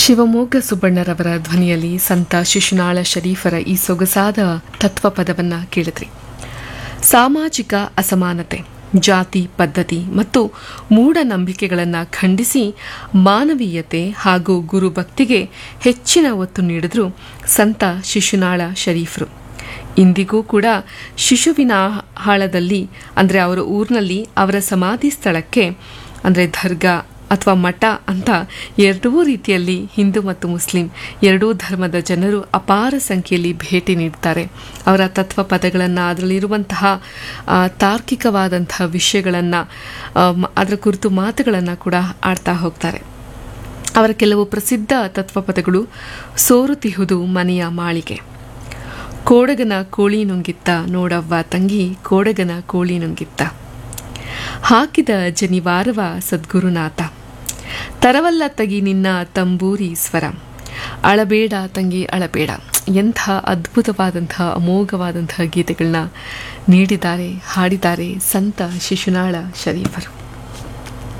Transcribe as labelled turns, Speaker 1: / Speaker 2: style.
Speaker 1: ಶಿವಮೊಗ್ಗ ಸುಬ್ಬಣ್ಣರವರ ಧ್ವನಿಯಲ್ಲಿ ಸಂತ ಶಿಶುನಾಳ ಶರೀಫರ ಈ ಸೊಗಸಾದ ತತ್ವಪದವನ್ನ ಕೇಳಿದ್ರಿ ಸಾಮಾಜಿಕ ಅಸಮಾನತೆ ಜಾತಿ ಪದ್ಧತಿ ಮತ್ತು ಮೂಢನಂಬಿಕೆಗಳನ್ನು ಖಂಡಿಸಿ ಮಾನವೀಯತೆ ಹಾಗೂ ಗುರುಭಕ್ತಿಗೆ ಹೆಚ್ಚಿನ ಒತ್ತು ನೀಡಿದ್ರು ಸಂತ ಶಿಶುನಾಳ ಶರೀಫರು ಇಂದಿಗೂ ಕೂಡ ಶಿಶುವಿನ ಹಾಳದಲ್ಲಿ ಅಂದರೆ ಅವರ ಊರಿನಲ್ಲಿ ಅವರ ಸಮಾಧಿ ಸ್ಥಳಕ್ಕೆ ಅಂದರೆ ದರ್ಗಾ ಅಥವಾ ಮಠ ಅಂತ ಎರಡೂ ರೀತಿಯಲ್ಲಿ ಹಿಂದೂ ಮತ್ತು ಮುಸ್ಲಿಂ ಎರಡೂ ಧರ್ಮದ ಜನರು ಅಪಾರ ಸಂಖ್ಯೆಯಲ್ಲಿ ಭೇಟಿ ನೀಡ್ತಾರೆ ಅವರ ತತ್ವ ಪದಗಳನ್ನು ಅದರಲ್ಲಿರುವಂತಹ ಆ, ತಾರ್ಕಿಕವಾದಂತಹ ವಿಷಯಗಳನ್ನು ಅದರ ಕುರಿತು ಮಾತುಗಳನ್ನು ಕೂಡ ಆಡ್ತಾ ಹೋಗ್ತಾರೆ ಅವರ ಕೆಲವು ಪ್ರಸಿದ್ಧ ತತ್ವಪದಗಳು ಸೋರುತಿಹುದು ಮನೆಯ ಮಾಳಿಗೆ ಕೋಡಗನ ಕೋಳಿ ನುಂಗಿತ್ತ ನೋಡವ್ವ ತಂಗಿ ಕೋಡಗನ ಕೋಳಿ ನುಂಗಿತ್ತ ಹಾಕಿದ ಜನಿವಾರವ ಸದ್ಗುರುನಾಥ ತರವಲ್ಲ ತಗಿ ನಿನ್ನ ತಂಬೂರಿ ಸ್ವರ ಅಳಬೇಡ ತಂಗಿ ಅಳಬೇಡ ಎಂಥ ಅದ್ಭುತವಾದಂತಹ ಅಮೋಘವಾದಂತಹ ಗೀತೆಗಳನ್ನ ನೀಡಿದ್ದಾರೆ ಹಾಡಿದ್ದಾರೆ ಸಂತ ಶಿಶುನಾಳ ಶರೀಫರು